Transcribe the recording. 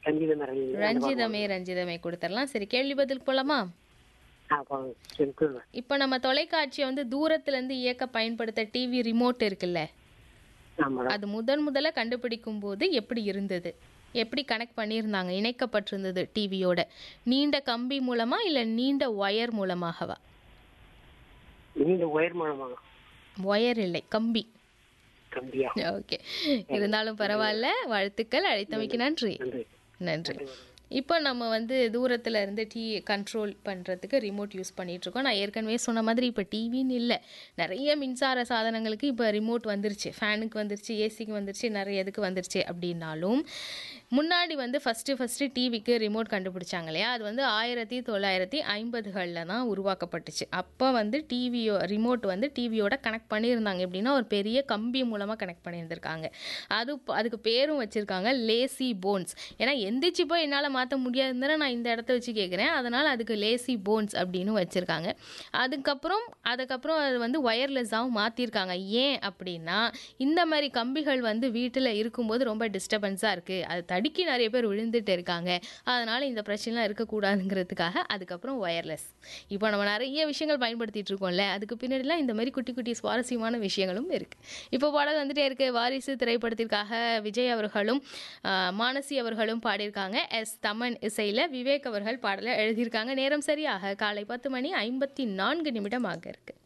ரஞ்சிதம் ரஞ்சிதம் ரஞ்சிதமே ரஞ்சிதமே கொடுத்துடலாம் சரி கேள்வி பதில் போலாமா ஆ போங்க சரி கொடுங்க இப்போ நம்ம தொலைக்காட்சியை வந்து தூரத்துல இருந்து இயக்க பயன்படுத்த டிவி ரிமோட் இருக்குல்ல ஆமாம் அது முதன் முதல்ல கண்டுபிடிக்கும் போது எப்படி இருந்தது எப்படி கனெக்ட் பண்ணியிருந்தாங்க இணைக்கப்பட்டிருந்தது டிவியோட நீண்ட கம்பி மூலமா இல்லை நீண்ட ஒயர் மூலமாகவா நீண்ட உயர் மூலமாக ஒயர் இல்லை கம்பி கம்பியா ஓகே இருந்தாலும் பரவாயில்ல வாழ்த்துக்கள் அழைத்தமைக்கு நன்றி நன்றி நன்றி இப்போ நம்ம வந்து தூரத்தில் இருந்து டீ கண்ட்ரோல் பண்ணுறதுக்கு ரிமோட் யூஸ் பண்ணிட்டு இருக்கோம் நான் ஏற்கனவே சொன்ன மாதிரி இப்போ டிவின்னு இல்லை நிறைய மின்சார சாதனங்களுக்கு இப்போ ரிமோட் வந்துருச்சு ஃபேனுக்கு வந்துருச்சு ஏசிக்கு வந்துருச்சு நிறைய இதுக்கு வந்துருச்சு அப்படின்னாலும் முன்னாடி வந்து ஃபஸ்ட்டு ஃபஸ்ட்டு டிவிக்கு ரிமோட் கண்டுபிடிச்சாங்க இல்லையா அது வந்து ஆயிரத்தி தொள்ளாயிரத்தி ஐம்பதுகளில் தான் உருவாக்கப்பட்டுச்சு அப்போ வந்து டிவியோ ரிமோட் வந்து டிவியோட கனெக்ட் பண்ணியிருந்தாங்க எப்படின்னா ஒரு பெரிய கம்பி மூலமாக கனெக்ட் பண்ணியிருந்திருக்காங்க அது அதுக்கு பேரும் வச்சுருக்காங்க லேசி போன்ஸ் ஏன்னா எந்திரிச்சு போய் என்னால் மாற்ற முடியாதுன்னு நான் இந்த இடத்த வச்சு கேட்குறேன் அதனால் அதுக்கு லேசி போன்ஸ் அப்படின்னு வச்சுருக்காங்க அதுக்கப்புறம் அதுக்கப்புறம் அது வந்து ஒயர்லெஸ்ஸாகவும் மாற்றிருக்காங்க ஏன் அப்படின்னா இந்த மாதிரி கம்பிகள் வந்து வீட்டில் இருக்கும்போது ரொம்ப டிஸ்டர்பன்ஸாக இருக்குது அது தடுக்கி நிறைய பேர் விழுந்துட்டு இருக்காங்க அதனால் இந்த பிரச்சனைலாம் இருக்கக்கூடாதுங்கிறதுக்காக அதுக்கப்புறம் ஒயர்லெஸ் இப்போ நம்ம நிறைய விஷயங்கள் பயன்படுத்திட்டு இருக்கோம்ல அதுக்கு பின்னாடிலாம் இந்த மாதிரி குட்டி குட்டி சுவாரஸ்யமான விஷயங்களும் இருக்குது இப்போ பாடல் வந்துட்டே இருக்கு வாரிசு திரைப்படத்திற்காக விஜய் அவர்களும் ஆஹ், மானசி அவர்களும் பாடியிருக்காங்க எஸ் தமன் இசையில் விவேக் அவர்கள் பாடலை எழுதியிருக்காங்க நேரம் சரியாக காலை பத்து மணி ஐம்பத்தி நான்கு நிமிடம் ஆக இருக்கு